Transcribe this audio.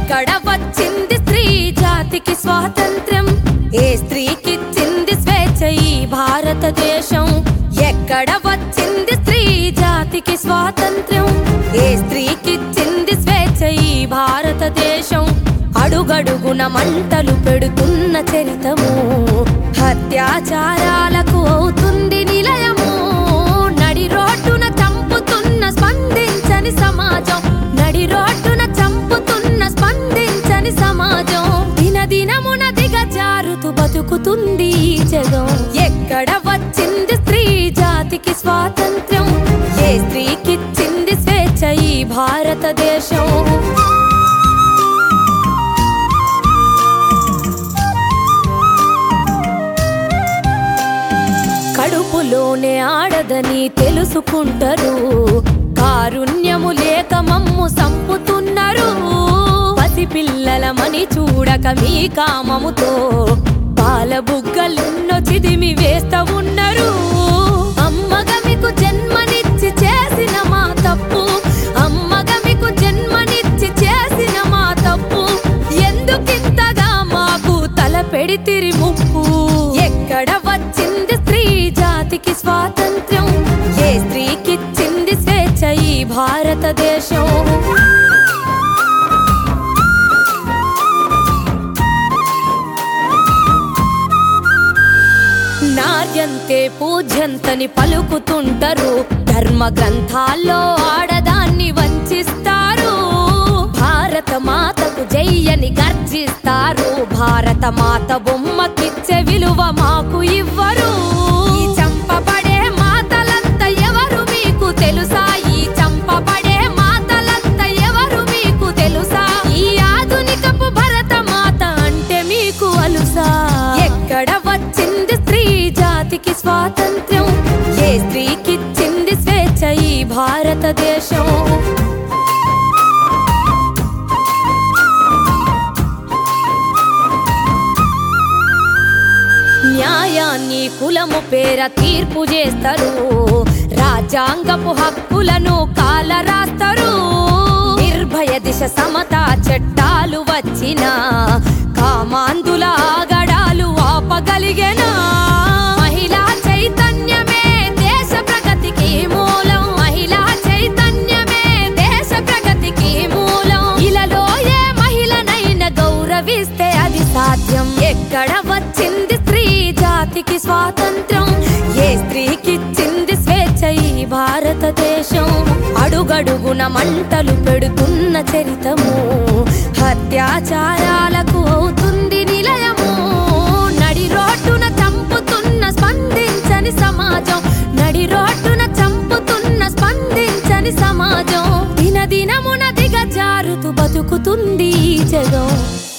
ఎక్కడ వచ్చింది స్త్రీ జాతికి స్వాతంత్ర్యం ఏ స్త్రీకిచ్చింది స్వేచ్ఛ ఈ భారతదేశం ఎక్కడ వచ్చింది స్త్రీ జాతికి స్వాతంత్ర్యం ఏ స్త్రీకిచ్చింది స్వేచ్ఛ ఈ భారతదేశం అడుగడుగున మంటలు పెడుతున్న చరితము హత్యాచారాలకు అవుతుంది నిలయము నడి రోడ్డున చంపుతున్న స్పందించని సమాజం నడి రోడ్డున చంపుతున్న స్పందించని సమాజం దినదినమున దిగజారుతూ బతుకుతుంది ఈ జగం ఎక్కడ వచ్చింది స్త్రీ జాతికి స్వాతంత్ర్యం ఏ స్త్రీకిచ్చింది స్వేచ్ఛ ఈ భారతదేశం కడుపులోనే ఆడదని తెలుసుకుంటారు కారుణ్యము లేక మమ్ము సంపుతున్నారు పసిపిల్లలమని చూడక మీ కామముతో పాల బుగ్గలెన్నో చిదిమి వేస్తా ఉన్నారు అమ్మగా మీకు జన్మనిచ్చి చేసిన మా తప్పు అమ్మగా మీకు జన్మనిచ్చి చేసిన మా తప్పు ఎందుకింతగా మాకు తల పెడితిరి ముప్పు ఎక్కడ వచ్చింది స్త్రీ జాతికి స్వాతంత్ర్యం ఏ స్త్రీకిచ్చింది స్వేచ్ఛ ఈ భారతదేశం నార్యంతే పూజ్యంతని పలుకుతుంటారు ధర్మ గ్రంథాల్లో ఆడదాన్ని వంచిస్తారు భారత మాతకు జయ్యని గర్జిస్తారు భారత మాత బొమ్మకిచ్చే విలువ మాకు ఇవ్వరు ఈ చంపబడే మాతలంత ఎవరు మీకు తెలుసా ఈ చంపబడే మాతలంత ఎవరు మీకు తెలుసా ఈ ఆధునికపు భరత మాత అంటే మీకు అలుసా ఎక్కడ వచ్చింది స్త్రీ జాతికి స్వాతంత్ర్యం ఏ స్త్రీకిచ్చింది స్వేచ్ఛ ఈ భారతదేశం న్యాయాన్ని కులము పేర తీర్పు చేస్తారు రాజ్యాంగపు హక్కులను కాల రాస్తారు నిర్భయ దిశ సమతా చట్టాలు వచ్చిన కామాందుల ఆగడాలు ఆపగలిగేనా మహిళా చైతన్యమే దేశ ప్రగతికి మూలం మహిళా చైతన్యమే దేశ ప్రగతికి మూలం ఇలాలో ఏ మహిళనైన గౌరవిస్తే అది సాధ్యం ఎక్కడ వచ్చింది స్త్రీ జాతికి స్వాతంత్రం ఏ స్త్రీకిచ్చింది స్వేచ్ఛ ఈ భారతదేశం అడుగడుగున మంటలు పెడుతున్న చరితము హత్యాచారాలకు అవుతుంది నిలయము నడి రోడ్డున చంపుతున్న స్పందించని సమాజం నడి రోడ్డున చంపుతున్న స్పందించని సమాజం దినదినమున దిగజారుతూ బతుకుతుంది ఈ జగం